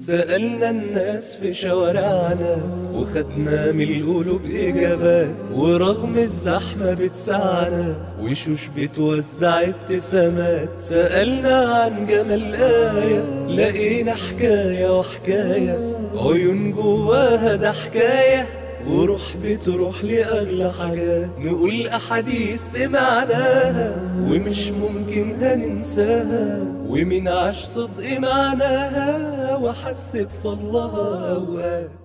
سألنا الناس في شوارعنا وخدنا من القلوب إجابات ورغم الزحمة بتسعنا وشوش بتوزع ابتسامات سألنا عن جمال آية لقينا حكاية وحكاية عيون جواها ده حكاية وروح بتروح لأغلى حاجات نقول أحاديث سمعناها ومش ممكن هننساها ومن عاش صدق معناها وحس بفضلها أوقات